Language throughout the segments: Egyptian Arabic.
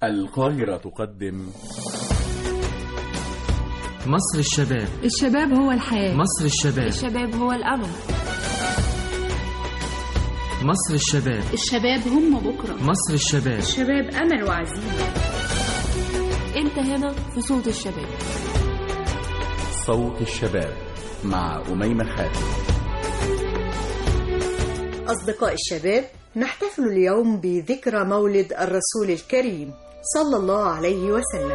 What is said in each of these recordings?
القاهرة تقدم مصر الشباب الشباب هو الحياة مصر الشباب الشباب هو الأمل مصر الشباب الشباب هم بكرة مصر الشباب الشباب أمل وعزيمة أنت هنا في صوت الشباب صوت الشباب مع أميمة حاتم أصدقاء الشباب نحتفل اليوم بذكرى مولد الرسول الكريم صلى الله عليه وسلم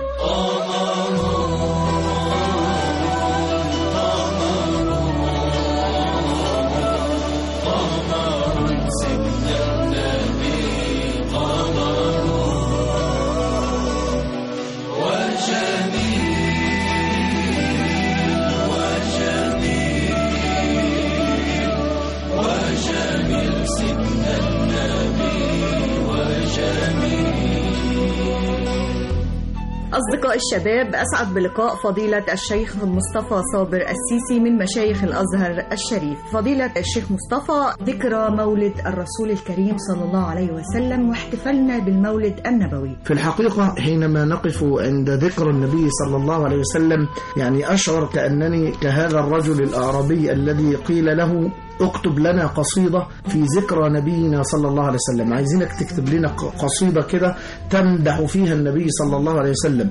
أصدقاء الشباب أسعد بلقاء فضيلة الشيخ مصطفى صابر السيسي من مشايخ الأزهر الشريف فضيلة الشيخ مصطفى ذكرى مولد الرسول الكريم صلى الله عليه وسلم واحتفلنا بالمولد النبوي في الحقيقة حينما نقف عند ذكر النبي صلى الله عليه وسلم يعني أشعر كأنني كهذا الرجل الأعرابي الذي قيل له اكتب لنا قصيدة في ذكرى نبينا صلى الله عليه وسلم عايزينك تكتب لنا قصيدة كده تمدح فيها النبي صلى الله عليه وسلم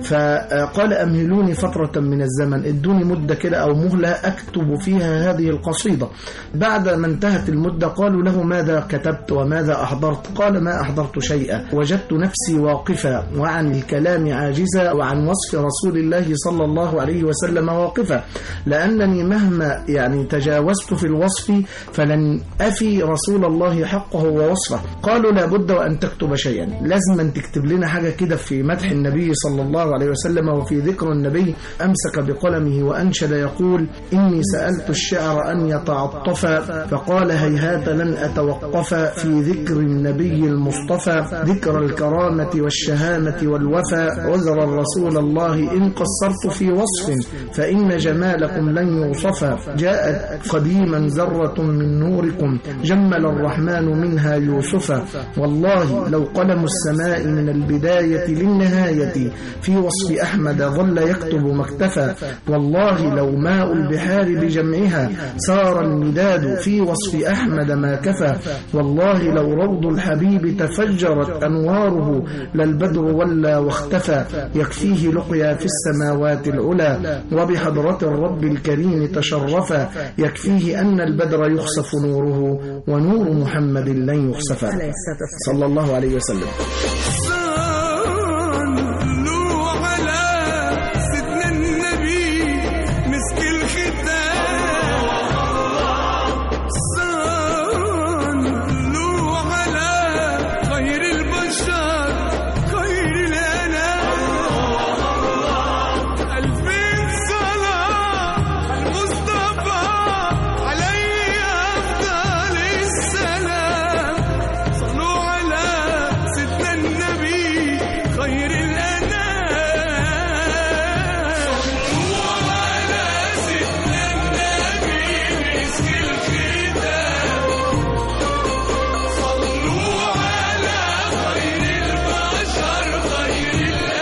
فقال أمهلوني فترة من الزمن ادوني مدة كده أو مهلة أكتب فيها هذه القصيدة بعد ما انتهت المدة قالوا له ماذا كتبت وماذا أحضرت قال ما أحضرت شيئا وجدت نفسي واقفة وعن الكلام عاجزة وعن وصف رسول الله صلى الله عليه وسلم واقفة لأنني مهما يعني تجاوزت في الوصف وصفي فلن أفي رسول الله حقه ووصفه قالوا لابد وأن تكتب شيئا لازم أن تكتب لنا حاجة كده في مدح النبي صلى الله عليه وسلم وفي ذكر النبي أمسك بقلمه وأنشد يقول إني سألت الشعر أن يتعطف فقال هيهات لن أتوقف في ذكر النبي المصطفى ذكر الكرامة والشهامة والوفاء عذر رسول الله إن قصرت في وصف فإن جمالكم لن يوصف جاءت قديما ذرة من نوركم جمل الرحمن منها يوسف والله لو قلم السماء من البداية للنهاية في وصف أحمد ظل يكتب ما اكتفى والله لو ماء البحار بجمعها سار المداد في وصف أحمد ما كفى والله لو روض الحبيب تفجرت أنواره للبدر ولا واختفى يكفيه لقيا في السماوات العلا وبحضرة الرب الكريم تشرفا يكفيه أن البدر يخسف نوره ونور محمد لن يخسف صلى الله عليه وسلم صلوا على سيدنا النبي مسك الختام صلوا على خير البشر خير الأنام ألفين صلاة المصطفى عليه أفضل السلام صلوا على سيدنا النبي خير الأنام صلوا على سيدنا النبي مسك الختام صلوا على خير البشر خير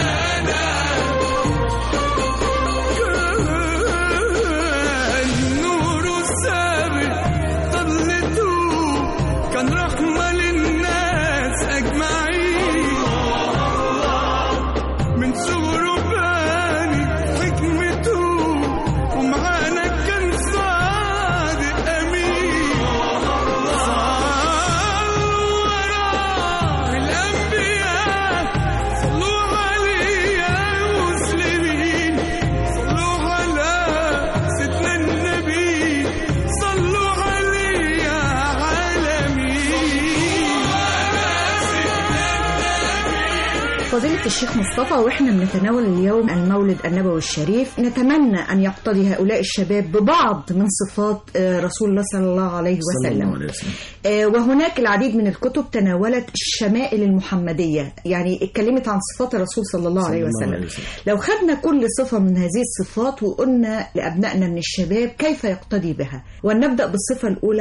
الأنام النور السابق طلته كان رحمة للناس أجمعين من صغره باني حكمته ومعانا كان صادق أمين صلوا وراه الأنبياء صلوا عليه يا مسلمين صلوا على سيدنا النبي صلوا عليه يا عالمين فضيلة الشيخ مصطفى واحنا بنتناول اليوم المولد النبوي الشريف نتمنى ان يقتضي هؤلاء الشباب ببعض من صفات آه، رسول الله صلى الله عليه صلى الله وسلم عليه وسلم آه، وهناك العديد من الكتب تناولت الشمائل المحمدية يعني اتكلمت عن صفات الرسول صلى الله صلى عليه الله وسلم عليه وسلم. لو خدنا كل صفة من هذه الصفات وقلنا لأبنائنا من الشباب كيف يقتدي بها ولنبدأ بالصفة الأولى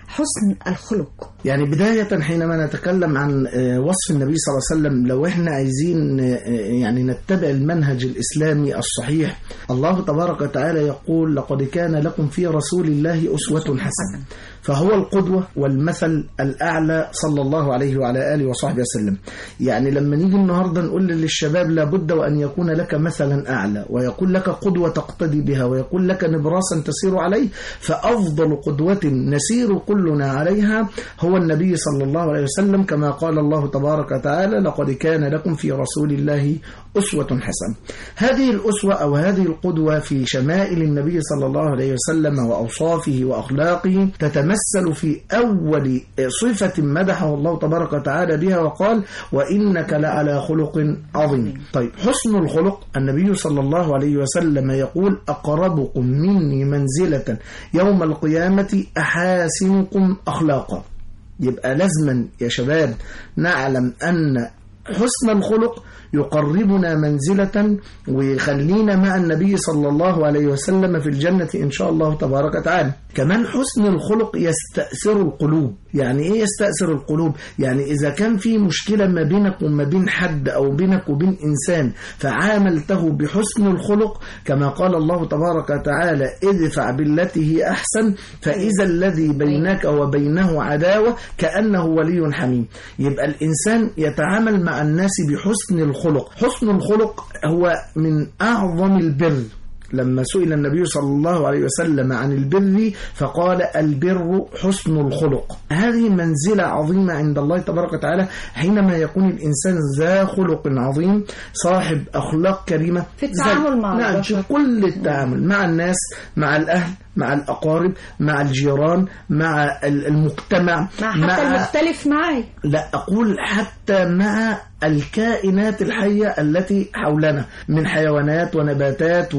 حسن الخلق يعني بداية حينما نتكلم عن آه، وصف النبي صلى الله عليه وسلم لو احنا عايزين آه، يعني نتبع المنهج الإسلامي الصحيح الله تبارك وتعالى يقول لقد كان لكم في رسول الله أسوة حسنة فهو القدوة والمثل الأعلى صلى الله عليه وعلى آله وصحبه وسلم يعني لما نيجي النهاردة نقول للشباب لابد وأن يكون لك مثلا أعلى ويكون لك قدوة تقتدي بها ويكون لك نبراسا تسير عليه فأفضل قدوة نسير كلنا عليها هو النبي صلى الله عليه وسلم كما قال الله تبارك وتعالى لقد كان لكم في رسول الله أسوة حسنة هذه الأسوة أو هذه القدوة في شمائل النبي صلى الله عليه وسلم وأوصافه وأخلاقه تتمثل في أول صفة مدحه الله تبارك وتعالى بها وقال وإنك لعلى خلق عظيم طيب حسن الخلق النبي صلى الله عليه وسلم يقول أقربكم مني منزلة يوم القيامة أحاسنكم أخلاقا يبقى لازما يا شباب نعلم أن حسن الخلق يقربنا منزلة ويخلينا مع النبي صلى الله عليه وسلم في الجنة إن شاء الله تبارك وتعالى كمان حسن الخلق يستأثر القلوب يعني إيه يستأثر القلوب يعني إذا كان في مشكلة ما بينك وما بين حد أو بينك وبين إنسان فعاملته بحسن الخلق كما قال الله تبارك وتعالى ادفع بالتي هي أحسن فإذا الذي بينك وبينه عداوة كأنه ولي حميم يبقى الإنسان يتعامل مع الناس بحسن الخلق حسن الخلق هو من أعظم البر لما سئل النبي صلى الله عليه وسلم عن البر فقال البر حسن الخلق هذه منزلة عظيمة عند الله تبارك وتعالى حينما يكون الإنسان ذا خلق عظيم صاحب أخلاق كريمة في التعامل زي- مع نعم البشر. في كل التعامل مع الناس مع الأهل مع الأقارب مع الجيران مع ال- المجتمع مع حتى المختلف معي لا أقول حتى مع الكائنات الحية التي حولنا من حيوانات ونباتات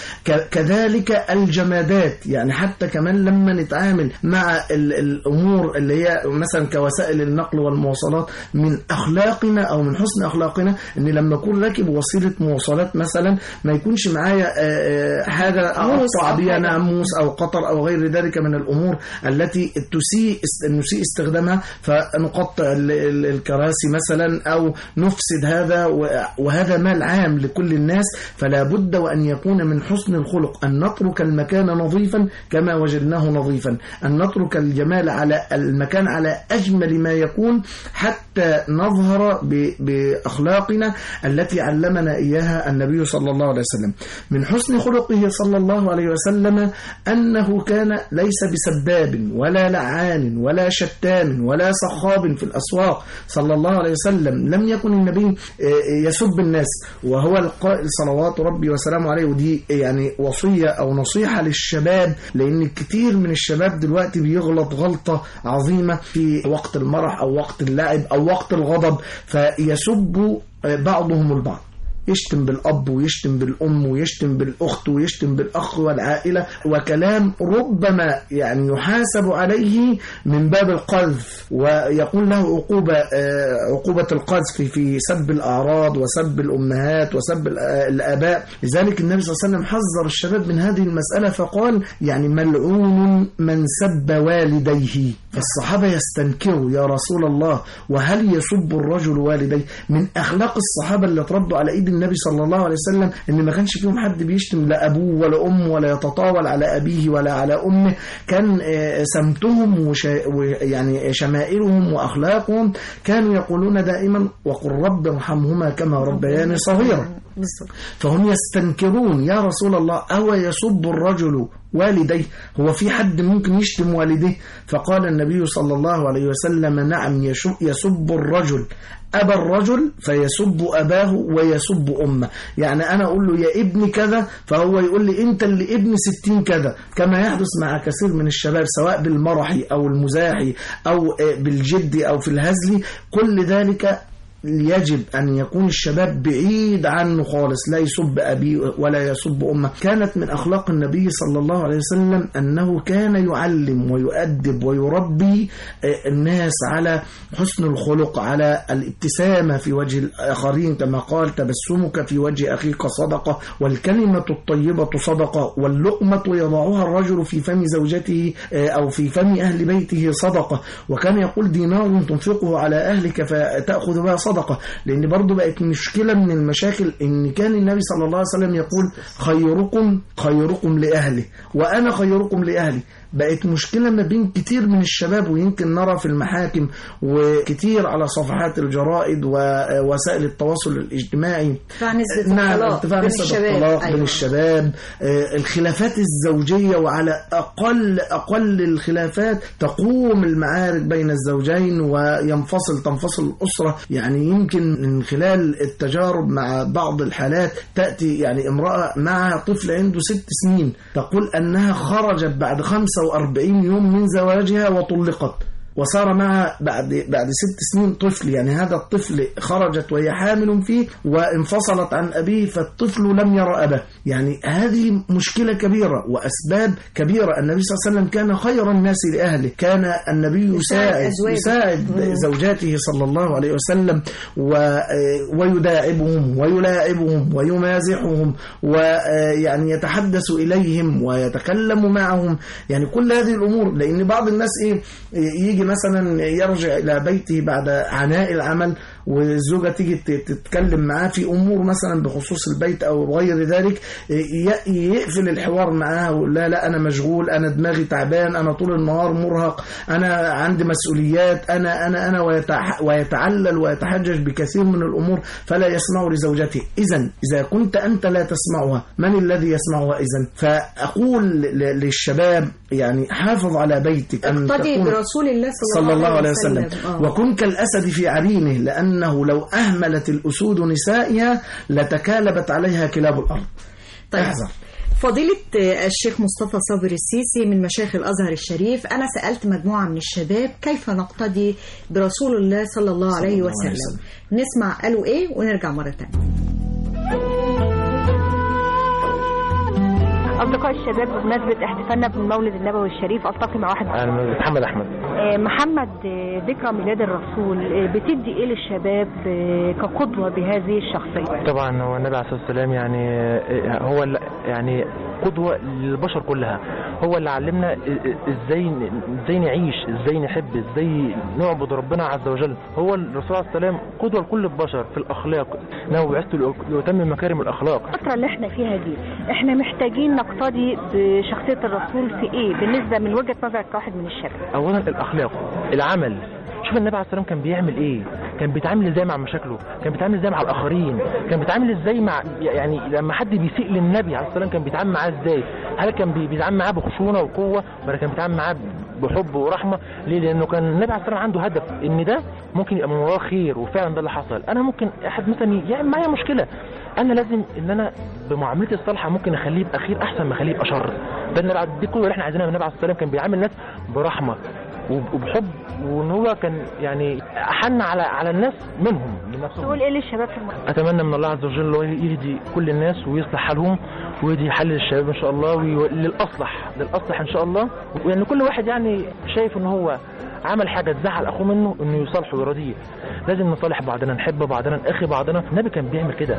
وكذلك الجمادات يعني حتى كمان لما نتعامل مع ال- الأمور اللي هي مثلا كوسائل النقل والمواصلات من أخلاقنا أو من حسن أخلاقنا أن لما أكون راكب وسيلة مواصلات مثلا ما يكونش معايا آه، آه، حاجة موس أقطع أو بيها حاجة. ناموس أو قطر أو غير ذلك من الأمور التي تسيء نسيء استخدامها فنقطع ال- ال- الكراسي مثلا أو نفسد هذا و- وهذا مال عام لكل الناس فلا بد وأن يكون من حسن الخلق أن نترك المكان نظيفا كما وجدناه نظيفا أن نترك الجمال على المكان على أجمل ما يكون حتى نظهر ب- بأخلاقنا التي علمنا إياها النبي صلى الله عليه وسلم من حسن خلقه صلى الله عليه وسلم أنه كان ليس بسباب ولا لعان ولا شتام ولا صخاب في الأسواق صلى الله عليه وسلم لم يكن النبي آه، يسب الناس وهو القائل صلوات ربي وسلامه عليه ودي يعني وصية أو نصيحة للشباب لأن كتير من الشباب دلوقتي بيغلط غلطة عظيمة في وقت المرح أو وقت اللعب أو وقت الغضب فيسب آه، بعضهم البعض يشتم بالأب ويشتم بالأم ويشتم بالأخت ويشتم بالأخ والعائلة وكلام ربما يعني يحاسب عليه من باب القذف ويكون له عقوبة آه، عقوبة القذف في سب الأعراض وسب الأمهات وسب الآ- الآباء لذلك النبي صلى الله عليه وسلم حذر الشباب من هذه المسألة فقال يعني ملعون من سب والديه فالصحابة يستنكروا يا رسول الله وهل يسب الرجل والديه من أخلاق الصحابة اللي اتربوا على إيد النبي صلى الله عليه وسلم إن ما كانش فيهم حد بيشتم لا أبوه ولا أمه ولا يتطاول على أبيه ولا على أمه كان آه، سمتهم وشا- ويعني شمائلهم وأخلاقهم كانوا يقولون دائما وقل رب ارحمهما كما ربياني صغيرا بالظبط فهم يستنكرون يا رسول الله أو يسب الرجل والديه هو في حد ممكن يشتم والديه فقال النبي صلى الله عليه وسلم نعم يشو- يسب الرجل أبا الرجل فيسب أباه ويسب أمه يعني أنا أقول له يا ابني كذا فهو يقول لي أنت اللي ابني ستين كذا كما يحدث مع كثير من الشباب سواء بالمرح أو المزاح أو آه، بالجد أو في الهزل كل ذلك يجب أن يكون الشباب بعيد عنه خالص لا يسب أبيه ولا يسب أمه كانت من أخلاق النبي صلى الله عليه وسلم أنه كان يعلم ويؤدب ويربي آه، الناس على حسن الخلق على الابتسامة في وجه الآخرين كما قال تبسمك في وجه أخيك صدقة والكلمة الطيبة صدقة واللقمة يضعها الرجل في فم زوجته آه، أو في فم أهل بيته صدقة وكان يقول دينار تنفقه على أهلك فتأخذ بها صدقة لأن برضو بقت مشكلة من المشاكل إن كان النبي صلى الله عليه وسلم يقول خيركم خيركم لأهله وأنا خيركم لأهلي بقت مشكلة ما بين كتير من الشباب ويمكن نرى في المحاكم وكتير على صفحات الجرائد ووسائل التواصل الاجتماعي ارتفاع نسبة نعم الطلاق ارتفاع بين نسبة الشباب. الطلاق أيوة. بين الشباب آه، الخلافات الزوجية وعلى أقل أقل الخلافات تقوم المعارك بين الزوجين وينفصل تنفصل الأسرة يعني يمكن من خلال التجارب مع بعض الحالات تأتي يعني امرأة مع طفل عنده ست سنين تقول أنها خرجت بعد 45 يوم من زواجها وطلقت وصار معها بعد بعد ست سنين طفل يعني هذا الطفل خرجت وهي حامل فيه وانفصلت عن أبيه فالطفل لم يرى أباه يعني هذه مشكلة كبيرة وأسباب كبيرة النبي صلى الله عليه وسلم كان خير الناس لأهله كان النبي يساعد يساعد أزواجه. يساعد مم. زوجاته صلى الله عليه وسلم و- ويداعبهم ويلاعبهم ويمازحهم ويعني يتحدث إليهم ويتكلم معهم يعني كل هذه الأمور لأن بعض الناس إيه يجي مثلا يرجع إلى بيته بعد عناء العمل والزوجة تيجي ت- تتكلم معاه في أمور مثلا بخصوص البيت أو غير ذلك ي- يقفل الحوار معاها ويقول لها لا أنا مشغول أنا دماغي تعبان أنا طول النهار مرهق أنا عندي مسؤوليات أنا أنا أنا ويتع- ويتعلل ويتحجج بكثير من الأمور فلا يسمع لزوجته إذا إذا كنت أنت لا تسمعها من الذي يسمعها إذا فأقول ل- للشباب يعني حافظ على بيتك أن اقتدي تكون برسول الله صلى, صلى الله عليه وسلم آه. وكن كالأسد في عرينه لأنه لو أهملت الأسود نسائها لتكالبت عليها كلاب الأرض طيب احذر فضيلة آه، الشيخ مصطفى صابر السيسي من مشايخ الأزهر الشريف أنا سألت مجموعة من الشباب كيف نقتدي برسول الله صلى الله عليه الله وسلم عليه نسمع قالوا إيه ونرجع مرة تانية أصدقاء الشباب بمناسبة احتفالنا بالمولد النبوي الشريف ألتقي مع واحد انا محمد احمد آه، محمد آه، ذكرى ميلاد الرسول آه، بتدي إيه للشباب آه، كقدوة بهذه الشخصية طبعا هو النبي عليه الصلاه والسلام يعني آه، هو اللي- يعني قدوه للبشر كلها هو اللي علمنا ازاي ازاي نعيش ازاي نحب ازاي نعبد ربنا عز وجل هو الرسول عليه السلام قدوه لكل البشر في الاخلاق انه بعثت ليتمم مكارم الاخلاق الفترة اللي احنا فيها دي احنا محتاجين نقتدي بشخصية الرسول في ايه بالنسبة من وجهة نظرك كواحد من الشباب اولا الاخلاق العمل شوف النبي عليه السلام كان بيعمل ايه كان بيتعامل ازاي مع مشاكله كان بيتعامل ازاي مع الاخرين كان بيتعامل ازاي مع يعني لما حد بيسيء للنبي عليه السلام كان بيتعامل معاه ازاي هل كان بي- بيتعامل معاه بخشونه وقوه ولا كان بيتعامل معاه بحب ورحمه ليه لانه كان النبي عليه السلام عنده هدف ان ده ممكن يبقى من وراه خير وفعلا ده اللي حصل انا ممكن احد مثلا يعمل معايا مشكله انا لازم ان انا بمعاملتي الصالحه ممكن اخليه يبقى خير احسن ما اخليه يبقى شر ده النبي دي كل اللي احنا عايزينها من النبي عليه السلام كان بيعامل الناس برحمه وب- وبحب وان هو كان يعني احن على على الناس منهم لنفسهم تقول ايه للشباب في المجتمع اتمنى من الله عز وجل إن هو يهدي كل الناس ويصلح حالهم ويهدي حل الشباب ان شاء الله وي- للاصلح للاصلح ان شاء الله ويعني كل واحد يعني شايف ان هو عمل حاجه تزعل اخوه منه انه يصالحه ويرضيه لازم نصالح بعضنا نحب بعضنا نأخي بعضنا النبي كان بيعمل كده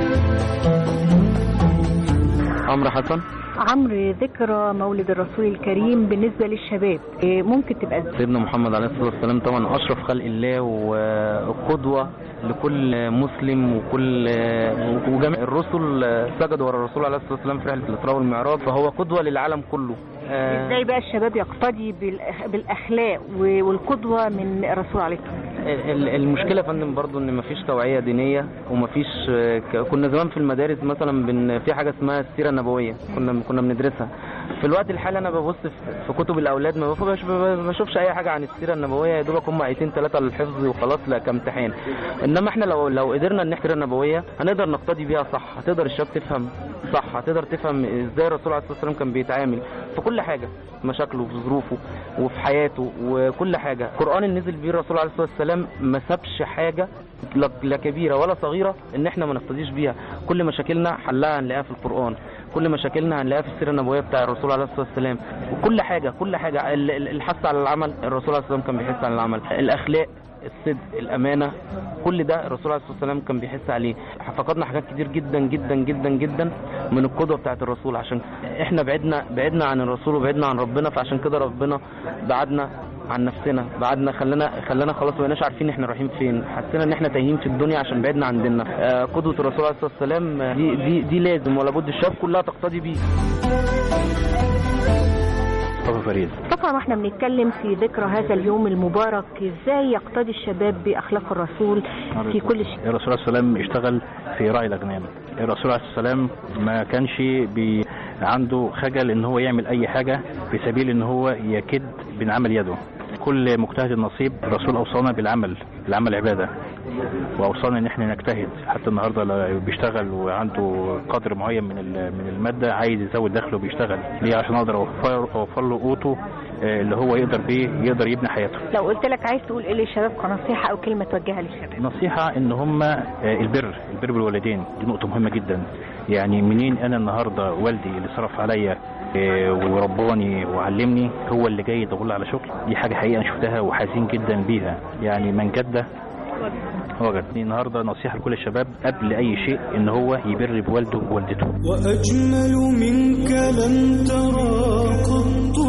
عمرو حسن عمرو ذكرى مولد الرسول الكريم بالنسبة للشباب إيه ممكن تبقى ازاي سيدنا محمد عليه الصلاة والسلام طبعا أشرف خلق الله وقدوة لكل مسلم وكل وجميع الرسل سجدوا ورا الرسول عليه الصلاة والسلام في رحلة الإسراء والمعراج فهو قدوة للعالم كله آه، ازاي بقى الشباب يقتدي بالأخ- بالاخلاق و- والقدوة من الرسول عليه الصلاة والسلام ال- المشكلة يا فندم برضو ان مفيش توعية دينية ومفيش ك- كنا زمان في المدارس مثلا بن في حاجة اسمها السيرة النبوية كنا كنا بندرسها في الوقت الحالي انا ببص في- في كتب الاولاد ما بفوقش- ما بشوفش اي حاجه عن السيره النبويه يا دوبك هم ايتين ثلاثه للحفظ وخلاص لا كامتحان انما احنا لو لو قدرنا نحكي السيره النبويه هنقدر نقتدي بيها صح هتقدر الشباب تفهم صح هتقدر تفهم ازاي الرسول عليه الصلاه والسلام كان بيتعامل في كل حاجه في مشاكله في ظروفه وفي حياته وكل حاجه القران اللي نزل بيه الرسول عليه الصلاه والسلام ما سابش حاجه لا لا كبيره ولا صغيره ان احنا ما نقتديش بيها كل مشاكلنا حلها هنلاقيها في القران كل مشاكلنا هنلاقيها في السيره النبويه بتاع الرسول عليه الصلاه والسلام وكل حاجه كل حاجه ال- ال- الحث على العمل الرسول عليه الصلاه والسلام كان بيحث على العمل الاخلاق الصدق الامانه كل ده الرسول عليه الصلاه والسلام كان بيحث عليه فقدنا حاجات كتير جدا جدا جدا جدا من القدوه بتاعت الرسول عشان احنا بعدنا بعدنا عن الرسول وبعدنا عن ربنا فعشان كده ربنا بعدنا عن نفسنا بعدنا خلانا خلانا خلاص ما بقيناش عارفين احنا رايحين فين حسينا ان احنا تايهين في الدنيا عشان بعدنا عن ديننا آه، قدوه الرسول عليه الصلاه والسلام آه، دي دي دي لازم ولا بد الشباب كلها تقتدي بيه مصطفى فريد طبعا واحنا بنتكلم في ذكرى هذا اليوم المبارك ازاي يقتدي الشباب باخلاق الرسول في كل شيء الرسول عليه السلام اشتغل في راعي الاغنام الرسول عليه السلام ما كانش بي عنده خجل ان هو يعمل اي حاجه في سبيل ان هو يكد من عمل يده كل مجتهد النصيب الرسول اوصانا بالعمل العمل عباده واوصانا ان احنا نجتهد حتى النهارده لو بيشتغل وعنده قدر معين من ال- من الماده عايز يزود دخله بيشتغل ليه عشان اقدر اوفر اوفر له قوته آه، اللي هو يقدر بيه يقدر يبني حياته لو قلت لك عايز تقول ايه للشباب كنصيحه او كلمه توجهها للشباب نصيحة ان هم آه، البر البر بالوالدين دي نقطة مهمة جدا يعني منين انا النهاردة والدي اللي صرف عليا آه، ورباني وعلمني هو اللي جاي يدور لي على شغل دي حاجة حقيقة انا شفتها وحزين جدا بيها يعني من جدة وجد دي النهاردة نصيحة لكل الشباب قبل اي شيء ان هو يبر بوالده ووالدته وأجمل منك لم ترى قط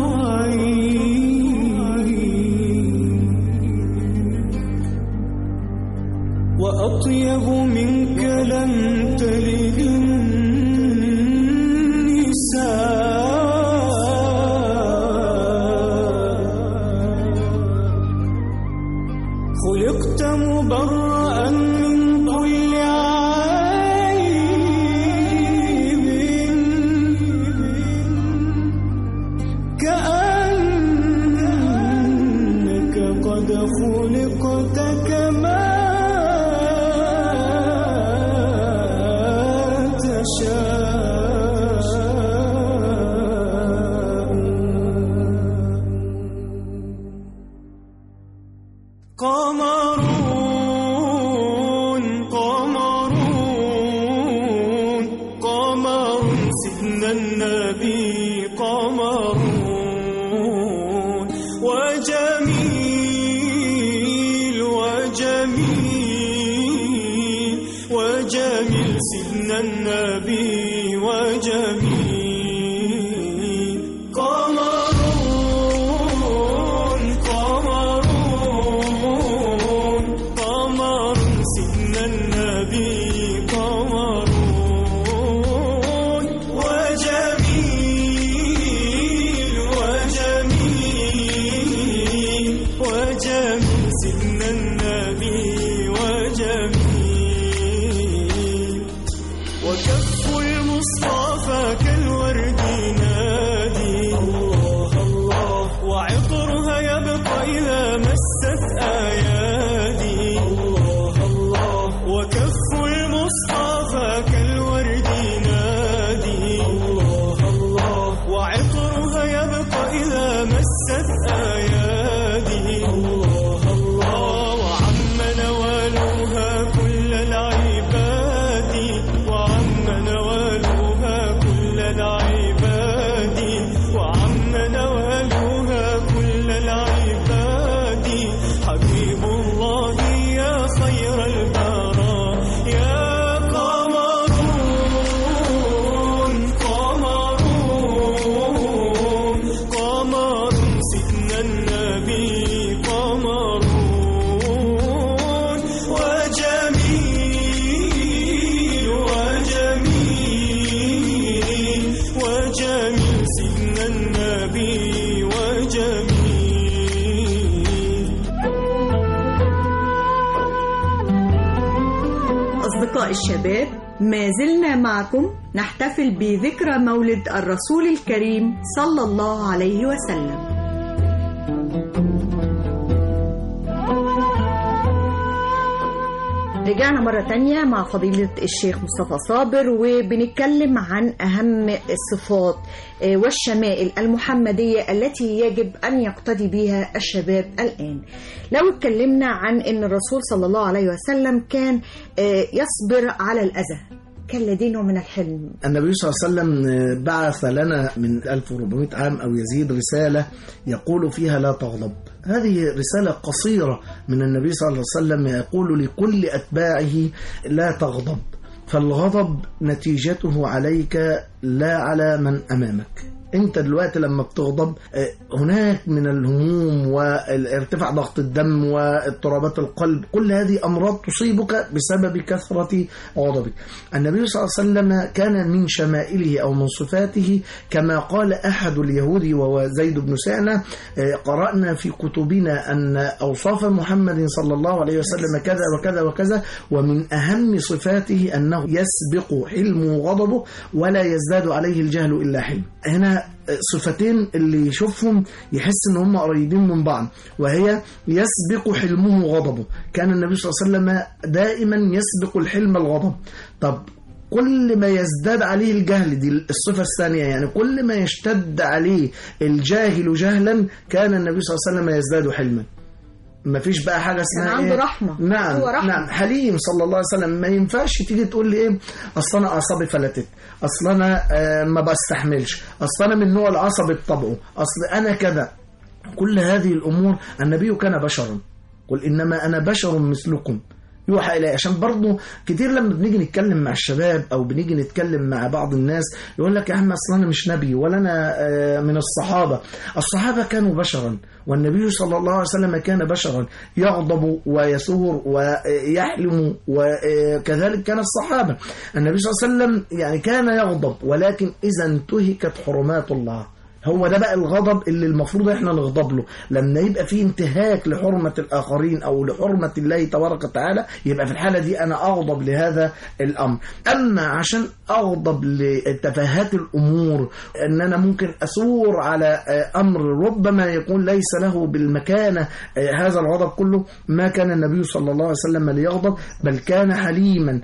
عين وأطيب منك لم تلد النساء خلقت مبرأ من كل عيب كأنك قد خلقت كما تشاء قمرون قمرون قمر سيدنا النبي قمرون وجميل وجميل وجميل سيدنا النبي وجميل قمرون قمرون قمر سيدنا النبي قمرون وجميل وجميل وجميل سيدنا النبي وجميل وكف المصطفى كالورد نادي الله الله وعطرها يبقى إذا مست أيادي الله الله وكف المصطفى كالورد نادي الله الله وعطرها يبقى إذا مست أيادي الله الله وعم نوالها كل العباد وعم الشباب ما زلنا معكم نحتفل بذكرى مولد الرسول الكريم صلى الله عليه وسلم رجعنا مرة تانية مع فضيلة الشيخ مصطفى صابر وبنتكلم عن أهم الصفات آه، والشمائل المحمدية التي يجب أن يقتدي بها الشباب الآن لو اتكلمنا عن أن الرسول صلى الله عليه وسلم كان آه، يصبر على الأذى كان لديه نوع من الحلم النبي صلى الله عليه وسلم بعث لنا من 1400 عام أو يزيد رسالة يقول فيها لا تغضب هذه رسالة قصيرة من النبي صلى الله عليه وسلم يقول لكل أتباعه لا تغضب فالغضب نتيجته عليك لا على من أمامك انت دلوقتي لما بتغضب آه، هناك من الهموم والارتفاع ضغط الدم واضطرابات القلب كل هذه امراض تصيبك بسبب كثره غضبك النبي صلى الله عليه وسلم كان من شمائله او من صفاته كما قال احد اليهود وهو زيد بن سعنه آه، قرانا في كتبنا ان اوصاف محمد صلى الله عليه وسلم كذا وكذا وكذا ومن اهم صفاته انه يسبق حلمه غضبه ولا يزداد عليه الجهل الا حلم هنا صفتين اللي يشوفهم يحس ان هم قريبين من بعض وهي يسبق حلمه غضبه كان النبي صلى الله عليه وسلم دائما يسبق الحلم الغضب طب كل ما يزداد عليه الجهل دي الصفة الثانية يعني كل ما يشتد عليه الجاهل جهلا كان النبي صلى الله عليه وسلم يزداد حلما ما فيش بقى حاجة اسمها عنده إيه؟ رحمة. نعم هو رحمة. نعم حليم صلى الله عليه وسلم ما ينفعش تيجي تقول لي ايه اصل انا اعصابي فلتت اصل انا آه، ما بستحملش اصل انا من نوع العصبي بطبعه اصل انا كذا كل هذه الامور النبي كان بشرا قل انما انا بشر مثلكم يوحى إليه عشان برضه كتير لما بنيجي نتكلم مع الشباب أو بنيجي نتكلم مع بعض الناس يقول لك يا عم أصل أنا مش نبي ولا أنا آه، من الصحابة الصحابة كانوا بشرا والنبي صلى الله عليه وسلم كان بشرا يغضب ويثور ويحلم وكذلك كان الصحابة النبي صلى الله عليه وسلم يعني كان يغضب ولكن إذا انتهكت حرمات الله هو ده بقى الغضب اللي المفروض احنا نغضب له لما يبقى في انتهاك لحرمة الآخرين أو لحرمة الله تبارك وتعالى يبقى في الحالة دي أنا أغضب لهذا الأمر أما عشان أغضب لتفاهات الأمور أن أنا ممكن أثور على آه، أمر ربما يكون ليس له بالمكانة آه، هذا الغضب كله ما كان النبي صلى الله عليه وسلم ليغضب بل كان حليما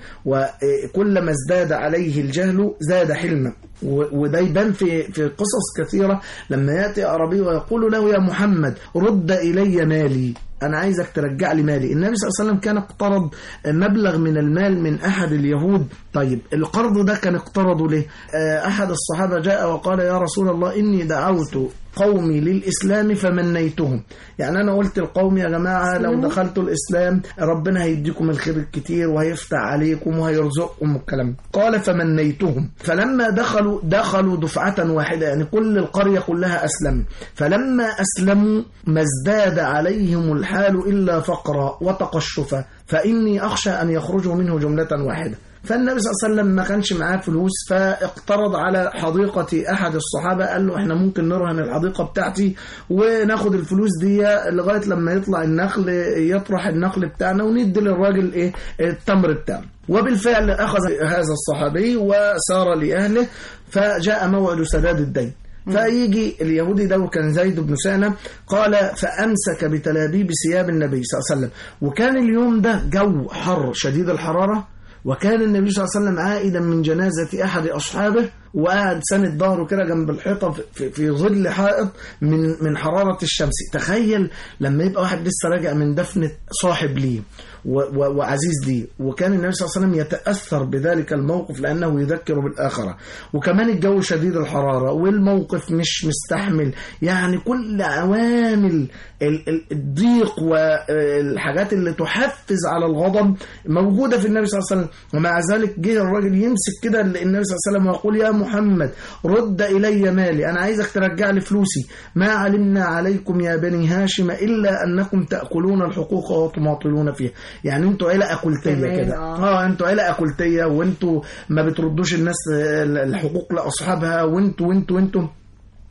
وكلما ازداد عليه الجهل زاد حلما و- وده يبان في في قصص كثيره لما ياتي اعرابي ويقول له يا محمد رد الي مالي انا عايزك ترجع لي مالي النبي صلى الله عليه وسلم كان اقترض مبلغ من المال من احد اليهود طيب القرض ده كان اقترضه ليه آه، احد الصحابه جاء وقال يا رسول الله اني دعوت قومي للإسلام فمنيتهم يعني أنا قلت القوم يا جماعة لو دخلتوا الإسلام ربنا هيديكم الخير الكتير وهيفتح عليكم وهيرزقكم الكلام قال فمنيتهم فلما دخلوا دخلوا دفعة واحدة يعني كل القرية كلها أسلمت فلما أسلموا ما ازداد عليهم الحال إلا فقرا وتقشفا فإني أخشى أن يخرجوا منه جملة واحدة فالنبي صلى الله عليه وسلم ما كانش معاه فلوس فاقترض على حديقة أحد الصحابة قال له احنا ممكن نرهن الحديقة بتاعتي وناخد الفلوس دي لغاية لما يطلع النخل يطرح النخل بتاعنا وندي للراجل ايه التمر بتاعنا وبالفعل أخذ هذا الصحابي وسار لأهله فجاء موعد سداد الدين فيجي اليهودي ده وكان زيد بن سانة قال فأمسك بتلابيب ثياب النبي صلى الله عليه وسلم وكان اليوم ده جو حر شديد الحرارة وكان النبي صلى الله عليه وسلم عائدا من جنازة أحد أصحابه وقاعد ساند ظهره كده جنب الحيطة في, في, في ظل حائط من من حرارة الشمس تخيل لما يبقى واحد لسه راجع من دفنة صاحب ليه و- و- وعزيز ليه وكان النبي صلى الله عليه وسلم يتأثر بذلك الموقف لأنه يذكر بالآخرة وكمان الجو شديد الحرارة والموقف مش مستحمل يعني كل عوامل ال- ال- الضيق والحاجات اللي تحفز على الغضب موجودة في النبي صلى الله عليه وسلم ومع ذلك جه الراجل يمسك كده النبي صلى الله عليه وسلم ويقول يا محمد رد إلي مالي أنا عايزك ترجع لي فلوسي ما علمنا عليكم يا بني هاشم إلا أنكم تأكلون الحقوق وتماطلون فيها يعني انتوا عيلة أكلتية كمان، كده آه. اه انتوا عيلة أكلتية وانتوا ما بتردوش الناس الحقوق لأصحابها وانتوا وانتوا وانتوا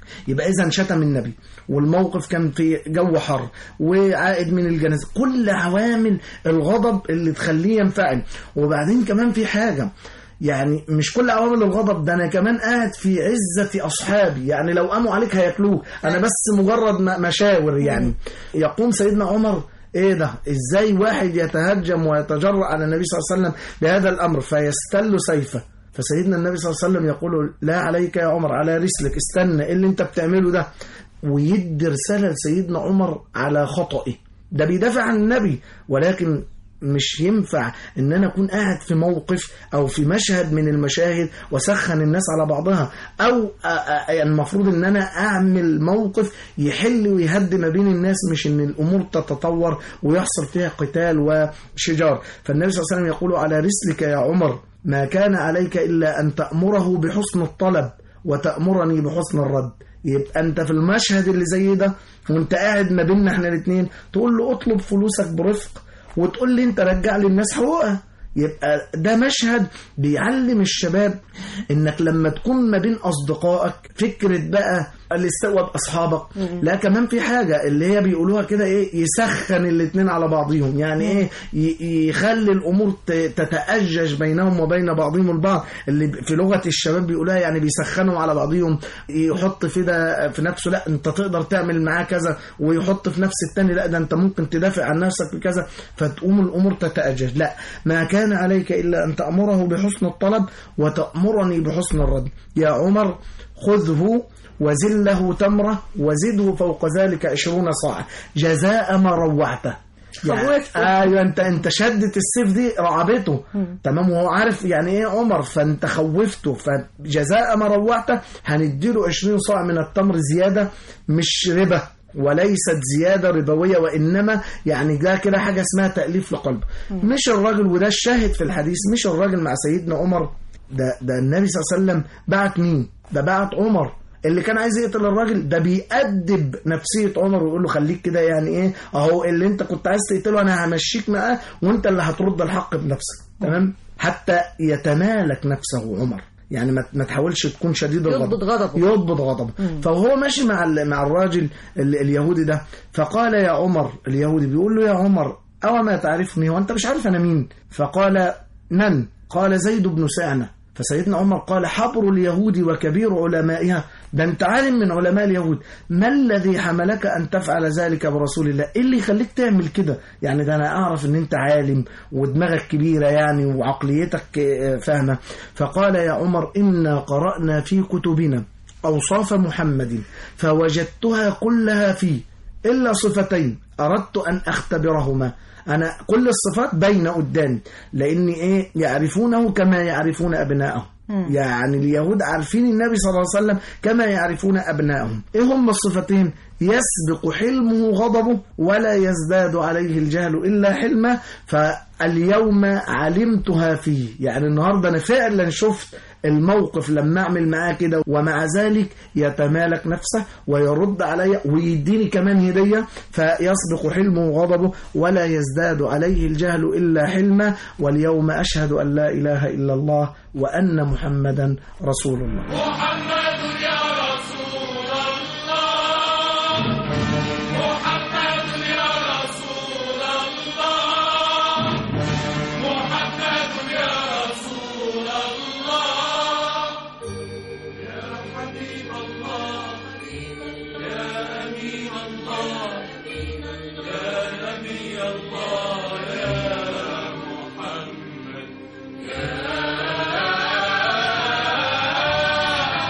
يبقى اذا شتم النبي والموقف كان في جو حر وعائد من الجنازه كل عوامل الغضب اللي تخليه ينفعل وبعدين كمان في حاجه يعني مش كل عوامل الغضب ده انا كمان قاعد في عزة اصحابي يعني لو قاموا عليك هياكلوك انا بس مجرد م- مشاور يعني يقوم سيدنا عمر ايه ده ازاي واحد يتهجم ويتجرأ على النبي صلى الله عليه وسلم بهذا الامر فيستل سيفه فسيدنا النبي صلى الله عليه وسلم يقول لا عليك يا عمر على رسلك استنى ايه اللي انت بتعمله ده ويدي رسالة لسيدنا عمر على خطئه ده بيدافع عن النبي ولكن مش ينفع ان انا اكون قاعد في موقف او في مشهد من المشاهد وسخن الناس على بعضها او أ- أ- المفروض ان انا اعمل موقف يحل ويهدي ما بين الناس مش ان الامور تتطور ويحصل فيها قتال وشجار فالنبي صلى الله عليه وسلم يقول على رسلك يا عمر ما كان عليك الا ان تامره بحسن الطلب وتامرني بحسن الرد يبقى انت في المشهد اللي زي ده وانت قاعد ما بيننا احنا الاثنين تقول له اطلب فلوسك برفق وتقول لي انت رجع لي الناس حقوقها يبقى ده مشهد بيعلم الشباب انك لما تكون ما بين اصدقائك فكره بقى الاستواء باصحابك لا كمان في حاجه اللي هي بيقولوها كده ايه يسخن الاتنين على بعضهم يعني ايه ي- يخلي الامور ت- تتاجج بينهم وبين بعضهم البعض اللي ب- في لغه الشباب بيقولوها يعني بيسخنوا على بعضهم يحط في ده في نفسه لا انت تقدر تعمل معاه كذا ويحط في نفس التاني لا ده انت ممكن تدافع عن نفسك بكذا فتقوم الامور تتاجج لا ما كان عليك الا ان تامره بحسن الطلب وتامرني بحسن الرد يا عمر خذه وزله تمرة وزده فوق ذلك عشرون صاع جزاء ما روعته يعني خوفته. ايوه انت انت شدت السيف دي رعبته تمام وهو عارف يعني ايه عمر فانت خوفته فجزاء ما روعته هنديله 20 صاع من التمر زياده مش ربا وليست زيادة ربوية وإنما يعني ده كده حاجة اسمها تأليف لقلب مش الراجل وده الشاهد في الحديث مش الراجل مع سيدنا عمر ده ده النبي صلى الله عليه وسلم بعت مين؟ ده بعت عمر اللي كان عايز يقتل الراجل ده بيأدب نفسية عمر ويقول له خليك كده يعني ايه اهو اللي انت كنت عايز تقتله انا همشيك معاه وانت اللي هترد الحق بنفسك تمام حتى يتمالك نفسه عمر يعني ما ما تحاولش تكون شديد الغضب يضبط غضبه. يضبط غضبه فهو ماشي مع ال- مع الراجل ال- اليهودي ده فقال يا عمر اليهودي بيقول له يا عمر أو ما تعرفني وأنت مش عارف أنا مين فقال من قال زيد بن سعنة فسيدنا عمر قال حبر اليهود وكبير علمائها ده انت عالم من علماء اليهود ما الذي حملك ان تفعل ذلك برسول الله ايه اللي يخليك تعمل كده يعني ده انا اعرف ان انت عالم ودماغك كبيرة يعني وعقليتك آه، فاهمة فقال يا عمر إنا قرأنا في كتبنا أوصاف محمد فوجدتها كلها فيه إلا صفتين أردت أن أختبرهما أنا كل الصفات بين قدامي لأن إيه يعرفونه كما يعرفون أبنائهم يعني اليهود عارفين النبي صلى الله عليه وسلم كما يعرفون أبنائهم إيه هم الصفتين يسبق حلمه غضبه ولا يزداد عليه الجهل إلا حلمه فاليوم علمتها فيه يعني النهاردة أنا فعلا شفت الموقف لما أعمل معاه كده ومع ذلك يتمالك نفسه ويرد علي ويديني كمان هدية فيسبق حلمه غضبه ولا يزداد عليه الجهل إلا حلمه واليوم أشهد أن لا إله إلا الله وأن محمدا رسول الله محمد يا رسول الله محمد يا رسول الله محمد يا رسول الله يا حبيب الله يا أمين الله يا نبي الله يا محمد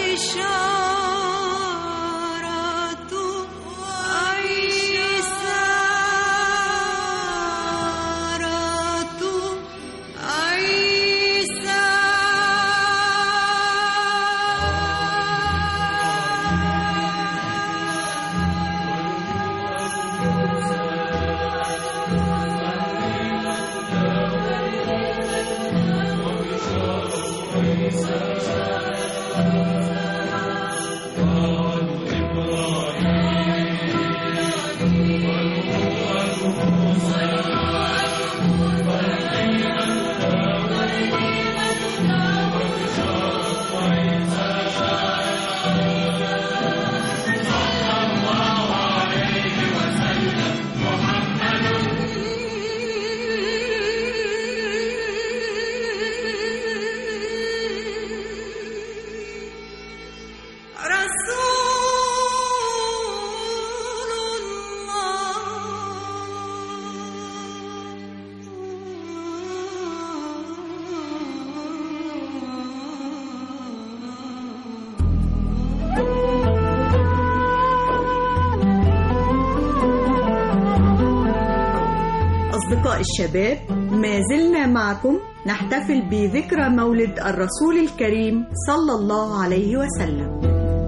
أصدقاء الشباب ما زلنا معكم نحتفل بذكرى مولد الرسول الكريم صلى الله عليه وسلم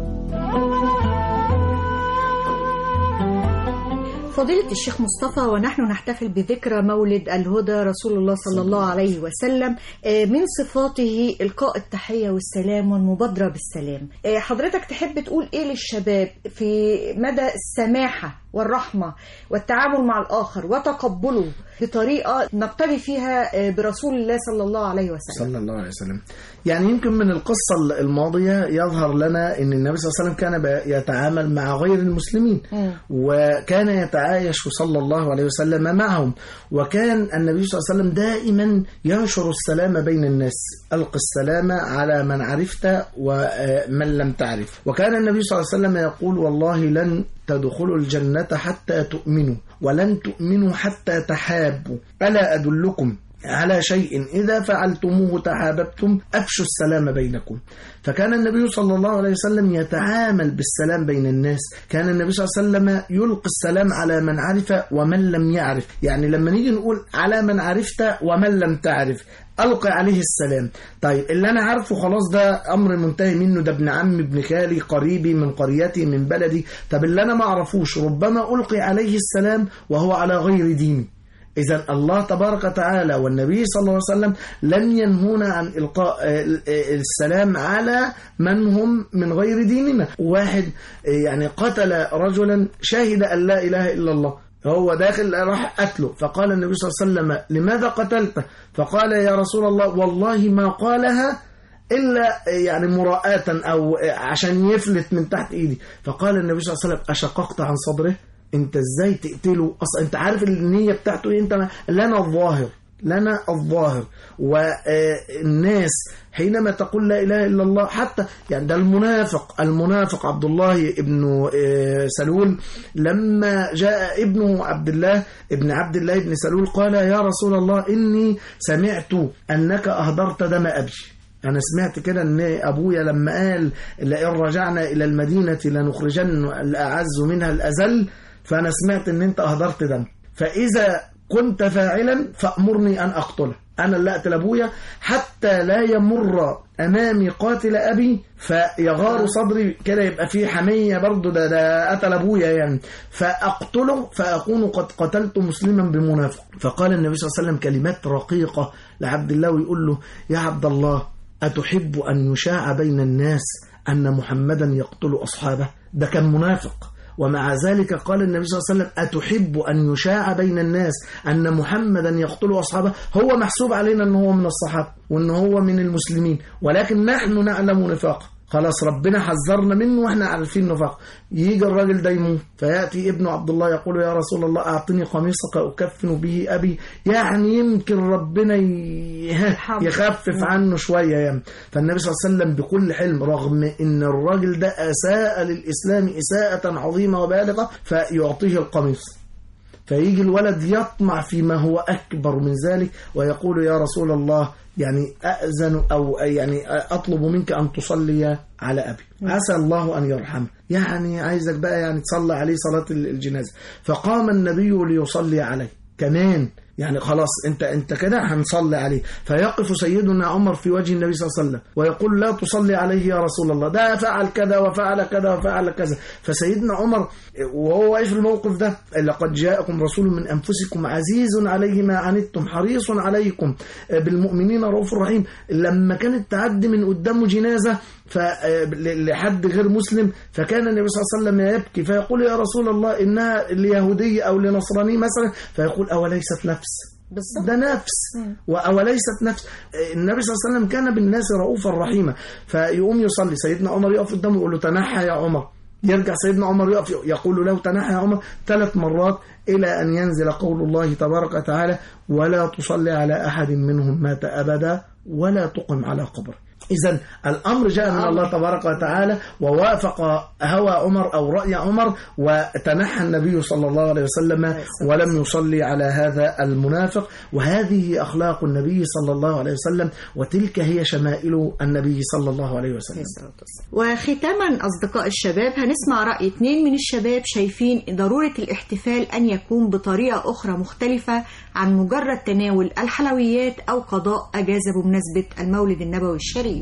فضيلة الشيخ مصطفى ونحن نحتفل بذكرى مولد الهدى رسول الله صلى الله عليه وسلم آه، من صفاته إلقاء التحية والسلام والمبادرة بالسلام آه، حضرتك تحب تقول إيه للشباب في مدى السماحة والرحمة والتعامل مع الآخر وتقبله بطريقة نقتدي فيها آه، برسول الله صلى الله عليه وسلم صلى الله عليه وسلم يعني يمكن من القصة الماضية يظهر لنا أن النبي صلى الله عليه وسلم كان ب- يتعامل مع غير المسلمين مم. وكان يتعايش صلى الله عليه وسلم معهم وكان النبي صلى الله عليه وسلم دائما ينشر السلام بين الناس ألق السلام على من عرفت ومن لم تعرف وكان النبي صلى الله عليه وسلم يقول والله لن تدخلوا الجنة حتى تؤمنوا ولن تؤمنوا حتى تحابوا ألا أدلكم على شيء إذا فعلتموه تحاببتم أفشوا السلام بينكم فكان النبي صلى الله عليه وسلم يتعامل بالسلام بين الناس كان النبي صلى الله عليه وسلم يلقي السلام على من عرف ومن لم يعرف يعني لما نيجي نقول على من عرفت ومن لم تعرف ألقي عليه السلام طيب اللي أنا عارفه خلاص ده أمر منتهي منه ده ابن عمي ابن خالي قريبي من قريتي من بلدي طب اللي أنا ما أعرفوش ربما ألقي عليه السلام وهو على غير ديني إذا الله تبارك وتعالى والنبي صلى الله عليه وسلم لم ينهونا عن إلقاء آه، آه، السلام على من هم من غير ديننا واحد آه، يعني قتل رجلا شهد أن لا إله إلا الله هو داخل راح قتله فقال النبي صلى الله عليه وسلم لماذا قتلته فقال يا رسول الله والله ما قالها إلا يعني مراءة أو عشان يفلت من تحت إيدي فقال النبي صلى الله عليه وسلم أشققت عن صدره انت ازاي تقتله اصلا انت عارف النية بتاعته ايه انت لنا الظاهر لنا الظاهر والناس حينما تقول لا اله الا الله حتى يعني ده المنافق المنافق عبد الله ابن آه، سلول لما جاء ابنه عبد الله ابن عبد الله ابن سلول قال يا رسول الله اني سمعت انك اهدرت دم ابي أنا سمعت كده إن أبويا لما قال لئن رجعنا إلى المدينة لنخرجن الأعز منها الأذل فأنا سمعت إن أنت أهدرت دم فإذا كنت فاعلا فأمرني أن أقتله أنا اللي أقتل أبويا حتى لا يمر أمامي قاتل أبي فيغار صدري كده يبقى فيه حمية برضه ده ده قتل أبويا يعني فأقتله فأكون قد قتلت مسلما بمنافق فقال النبي صلى الله عليه وسلم كلمات رقيقة لعبد الله ويقول له يا عبد الله أتحب أن يشاع بين الناس أن محمدا يقتل أصحابه ده كان منافق ومع ذلك قال النبي صلى الله عليه وسلم أتحب أن يشاع بين الناس أن محمدا يقتل أصحابه هو محسوب علينا أنه هو من الصحابة وأن هو من المسلمين ولكن نحن نعلم نفاقه خلاص ربنا حذرنا منه واحنا عارفين نفاق يجي الراجل ده يموت فياتي ابن عبد الله يقول يا رسول الله اعطني قميصك اكفن به ابي يعني يمكن ربنا ي- يخفف عنه شويه يعني فالنبي صلى الله عليه وسلم بكل حلم رغم ان الراجل ده اساء للاسلام اساءه عظيمه وبالغه فيعطيه القميص فيجي الولد يطمع فيما هو أكبر من ذلك ويقول يا رسول الله يعني أأذن أو يعني أطلب منك أن تصلي على أبي عسى الله أن يرحمه يعني عايزك بقى يعني تصلي عليه صلاة الجنازة فقام النبي ليصلي عليه كمان يعني خلاص انت انت كده هنصلي عليه فيقف سيدنا عمر في وجه النبي صلى الله عليه وسلم ويقول لا تصلي عليه يا رسول الله ده فعل كذا وفعل كذا وفعل كذا فسيدنا عمر وهو واقف في الموقف ده لقد جاءكم رسول من انفسكم عزيز عليه ما عنتم حريص عليكم بالمؤمنين رؤوف رحيم لما كانت تعدي من قدامه جنازه لحد غير مسلم فكان النبي صلى الله عليه وسلم يبكي فيقول يا رسول الله انها ليهودي او لنصراني مثلا فيقول اوليست نفس بالظبط ده نفس وليست نفس النبي صلى الله عليه وسلم كان بالناس رؤوفا رحيما فيقوم يصلي سيدنا عمر يقف قدامه يقول له تنحى يا عمر يرجع سيدنا عمر يقف يقول له تنحى يا عمر ثلاث مرات إلى أن ينزل قول الله تبارك وتعالى ولا تصلي على أحد منهم مات أبدا ولا تقم على قبره إذا الأمر جاء من الله تبارك وتعالى ووافق هوى عمر أو رأي عمر وتنحى النبي صلى الله عليه وسلم ولم يصلي على هذا المنافق وهذه أخلاق النبي صلى الله عليه وسلم وتلك هي شمائل النبي صلى الله عليه وسلم وختاما أصدقاء الشباب هنسمع رأي اثنين من الشباب شايفين ضرورة الاحتفال أن يكون بطريقة أخرى مختلفة عن مجرد تناول الحلويات أو قضاء أجازة بمناسبة المولد النبوي الشريف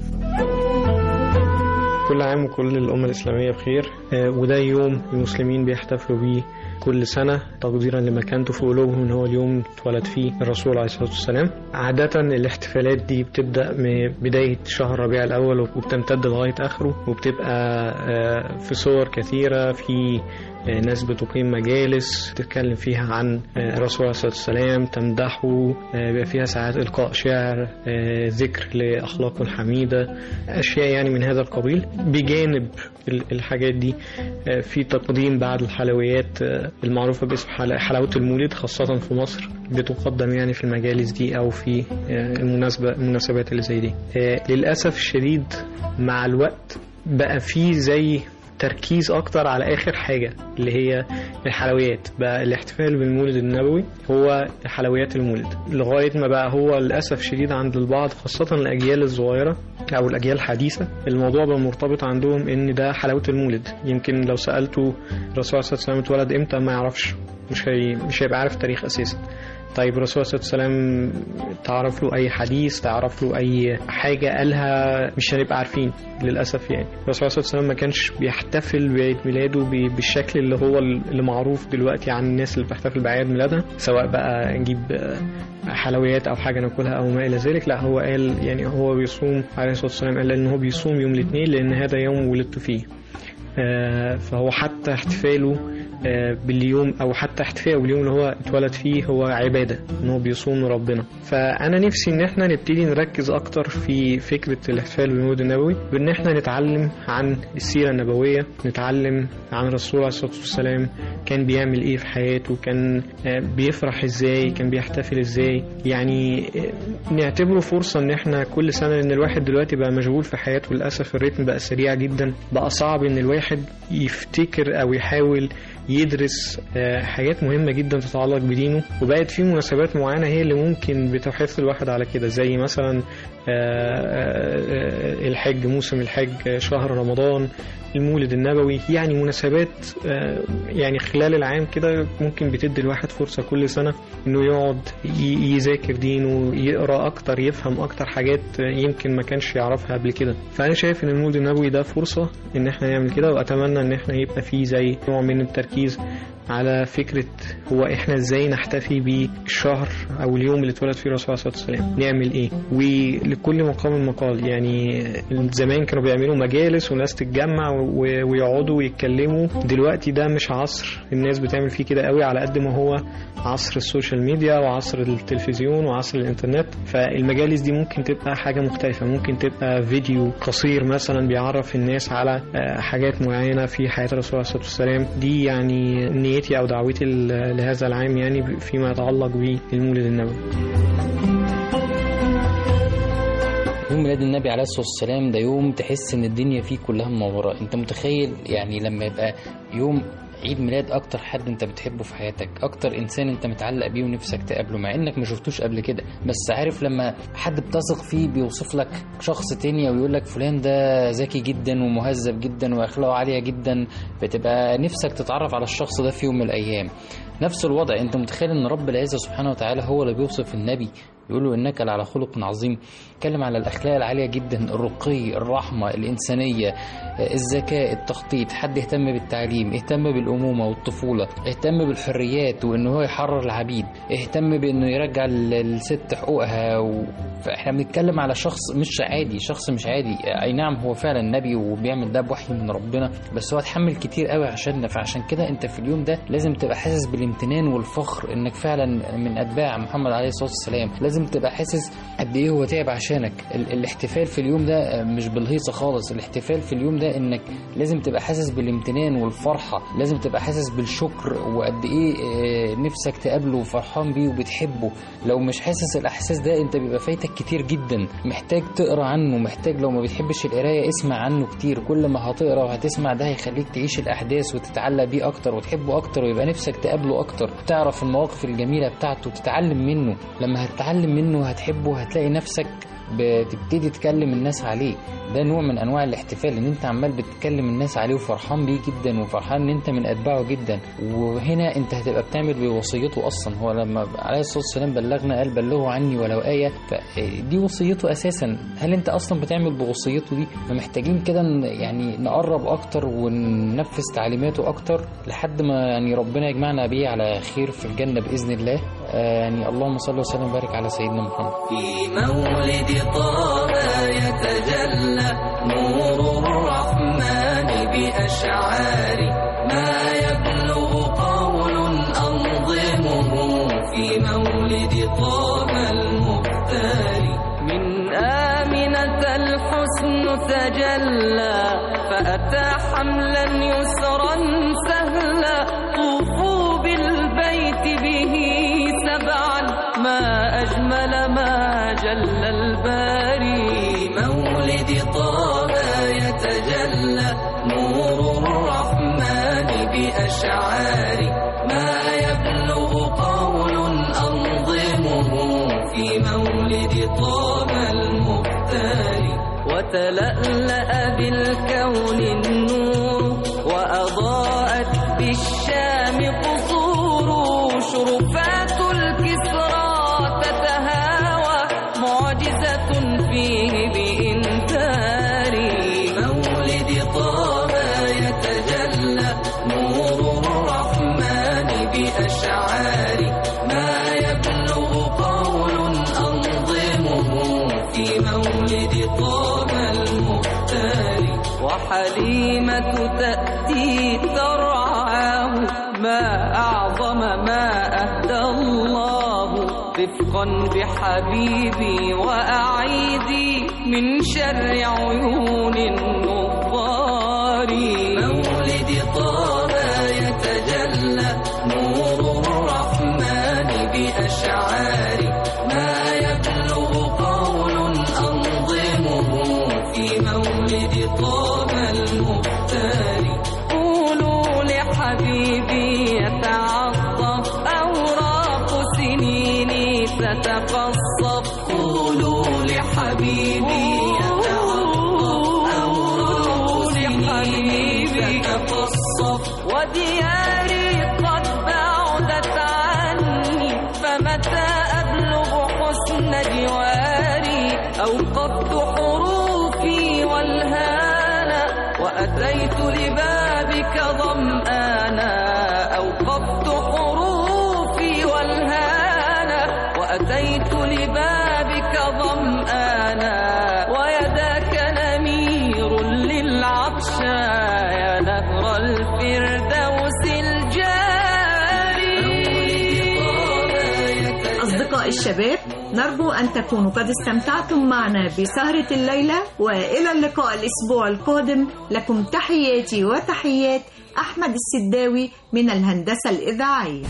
كل عام وكل الأمة الإسلامية بخير وده يوم المسلمين بيحتفلوا بيه كل سنة تقديرا لمكانته في قلوبهم ان هو اليوم اتولد فيه الرسول عليه الصلاة والسلام عادة الاحتفالات دي بتبدأ من بداية شهر ربيع الأول وبتمتد لغاية آخره وبتبقى في صور كثيرة في ناس بتقيم مجالس تتكلم فيها عن الرسول عليه الصلاة والسلام تمدحه بيبقى فيها ساعات إلقاء شعر ذكر لأخلاقه الحميدة أشياء يعني من هذا القبيل بجانب الحاجات دي في تقديم بعض الحلويات المعروفة باسم حلاوة المولد خاصة في مصر بتقدم يعني في المجالس دي أو في المناسبة المناسبات اللي زي دي للأسف الشديد مع الوقت بقى في زي تركيز اكتر على اخر حاجه اللي هي الحلويات بقى الاحتفال بالمولد النبوي هو حلويات المولد لغايه ما بقى هو للاسف شديد عند البعض خاصه الاجيال الصغيره او الاجيال الحديثه الموضوع بقى مرتبط عندهم ان ده حلاوه المولد يمكن لو سالته الرسول صلى الله عليه وسلم اتولد امتى ما يعرفش مش هي مش هيبقى عارف التاريخ اساسا طيب الرسول صلى الله عليه وسلم تعرف له اي حديث تعرف له اي حاجه قالها مش هنبقى عارفين للاسف يعني الرسول صلى الله عليه وسلم ما كانش بيحتفل بعيد ميلاده بالشكل اللي هو اللي معروف دلوقتي عن الناس اللي بتحتفل باعياد ميلادها سواء بقى نجيب حلويات او حاجه ناكلها او ما الى ذلك لا هو قال يعني هو بيصوم عليه الصلاه والسلام قال ان هو بيصوم يوم الاثنين لان هذا يوم ولدت فيه فهو حتى احتفاله باليوم او حتى احتفاله باليوم اللي هو اتولد فيه هو عباده ان هو بيصوم ربنا فانا نفسي ان احنا نبتدي نركز اكتر في فكره الاحتفال بالمولد النبوي بان احنا نتعلم عن السيره النبويه نتعلم عن الرسول عليه الصلاه والسلام كان بيعمل ايه في حياته كان بيفرح ازاي كان بيحتفل ازاي يعني نعتبره فرصه ان احنا كل سنه لان الواحد دلوقتي بقى مشغول في حياته للاسف الريتم بقى سريع جدا بقى صعب ان الواحد يفتكر او يحاول يدرس حاجات مهمة جدا تتعلق بدينه وبقت في مناسبات معينة هي اللي ممكن بتحث الواحد على كده زي مثلا الحج موسم الحج شهر رمضان المولد النبوي يعني مناسبات يعني خلال العام كده ممكن بتدي الواحد فرصة كل سنة انه يقعد يذاكر دينه يقرا اكتر يفهم اكتر حاجات يمكن ما كانش يعرفها قبل كده فانا شايف ان المولد النبوي ده فرصة ان احنا نعمل كده واتمنى ان احنا يبقى فيه زي نوع من التركيز على فكرة هو احنا ازاي نحتفي بالشهر او اليوم اللي اتولد فيه الرسول صلى الله عليه وسلم نعمل ايه ولكل مقام مقال يعني زمان كانوا بيعملوا مجالس وناس تتجمع ويقعدوا ويتكلموا دلوقتي ده مش عصر الناس بتعمل فيه كده قوي على قد ما هو عصر السوشيال ميديا وعصر التلفزيون وعصر الانترنت فالمجالس دي ممكن تبقى حاجة مختلفة ممكن تبقى فيديو قصير مثلا بيعرف الناس على حاجات معينة في حياة الرسول عليه الصلاة والسلام دي يعني نيتي أو دعوتي لهذا العام يعني فيما يتعلق بالمولد النبوي يوم ميلاد النبي عليه الصلاه والسلام ده يوم تحس ان الدنيا فيه كلها منوره انت متخيل يعني لما يبقى يوم عيد ميلاد اكتر حد انت بتحبه في حياتك اكتر انسان انت متعلق بيه ونفسك تقابله مع انك ما شفتوش قبل كده بس عارف لما حد بتثق فيه بيوصف لك شخص تاني او يقول لك فلان ده ذكي جدا ومهذب جدا واخلاقه عاليه جدا بتبقى نفسك تتعرف على الشخص ده في يوم من الايام نفس الوضع انت متخيل ان رب العزه سبحانه وتعالى هو اللي بيوصف النبي يقول له انك لعلى خلق عظيم اتكلم على الاخلاق العاليه جدا الرقي الرحمه الانسانيه الذكاء التخطيط حد يهتم بالتعليم اهتم بالامومه والطفوله اهتم بالحريات وان هو يحرر العبيد اهتم بانه يرجع الست حقوقها و... فاحنا بنتكلم على شخص مش عادي شخص مش عادي اي نعم هو فعلا نبي وبيعمل ده بوحي من ربنا بس هو اتحمل كتير قوي عشاننا فعشان كده انت في اليوم ده لازم تبقى حاسس بالامتنان والفخر انك فعلا من اتباع محمد عليه الصلاه والسلام لازم تبقى حاسس قد ايه هو تعب عشانك ال- الاحتفال في اليوم ده مش بالهيصه خالص الاحتفال في اليوم ده انك لازم تبقى حاسس بالامتنان والفرحه لازم تبقى حاسس بالشكر وقد ايه آه، نفسك تقابله وفرحان بيه وبتحبه لو مش حاسس الاحساس ده انت بيبقى فايتك كتير جدا محتاج تقرا عنه محتاج لو ما بتحبش القرايه اسمع عنه كتير كل ما هتقرا وهتسمع ده هيخليك تعيش الاحداث وتتعلق بيه اكتر وتحبه اكتر ويبقى نفسك تقابله اكتر تعرف المواقف الجميله بتاعته تتعلم منه لما هتتعلم منه هتحبه هتلاقي نفسك بتبتدي تكلم الناس عليه ده نوع من انواع الاحتفال ان انت عمال بتكلم الناس عليه وفرحان بيه جدا وفرحان ان انت من اتباعه جدا وهنا انت هتبقى بتعمل بوصيته اصلا هو لما عليه الصلاه والسلام بلغنا قال بلغوا عني ولو ايه فدي وصيته اساسا هل انت اصلا بتعمل بوصيته دي فمحتاجين كده ن- يعني نقرب اكتر وننفذ تعليماته اكتر لحد ما يعني ربنا يجمعنا بيه على خير في الجنه باذن الله آه يعني اللهم صل وسلم وبارك على سيدنا محمد في مولد طه يتجلى نور الرحمن بأشعار ما يبلغ قول أنظمه في مولد طه المختار من آمنة الحسن تجلى فأتى حملا يسرا سهلا طوفوا بالبيت به سبعا ما أجمل ما جل الباري مولد طه يتجلى نور الرحمن بأشعار ما يبلغ قول أنظمه في مولد طه المختار وتلألأ بالكون النور وأضاءت بالشام قصور شرفات الكسرى تتهاوى معجزة فيه بإنكار مولد طه يتجلى نور الرحمن بأشعار ما يبلغ قول أنظمه في مولد طه المختار وحليمة تأتي ترعاه ما أعظم ما أهدى الله رفقا بحبيبي وأعيدي من شر عيون النظار مولد طه يتجلى نور الرحمن بأشعار ما يبلغ قول أنظمه في مولد طه المختار قولوا لحبيبي يتعظف أوراق سنيني تتقصف قولوا لحبيبي يتعظف أوراق سنيني تتقصف ودياري قد بعدت عني فمتى أبلغ حسن جواري أوقفت حروفي والهانا وأتيت لبابك ظمآنا أوقفت حروفي والهانا وأتيت لبابك ظمآنا ويداك نمير للعطشى يا نهر الفردوس الجاري أصدقاء الشباب نرجو أن تكونوا قد استمتعتم معنا بسهرة الليلة وإلى اللقاء الأسبوع القادم لكم تحياتي وتحيات أحمد السداوي من الهندسة الإذاعية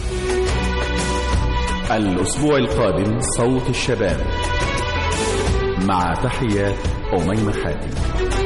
الأسبوع القادم صوت الشباب مع تحيات أميمة حاتم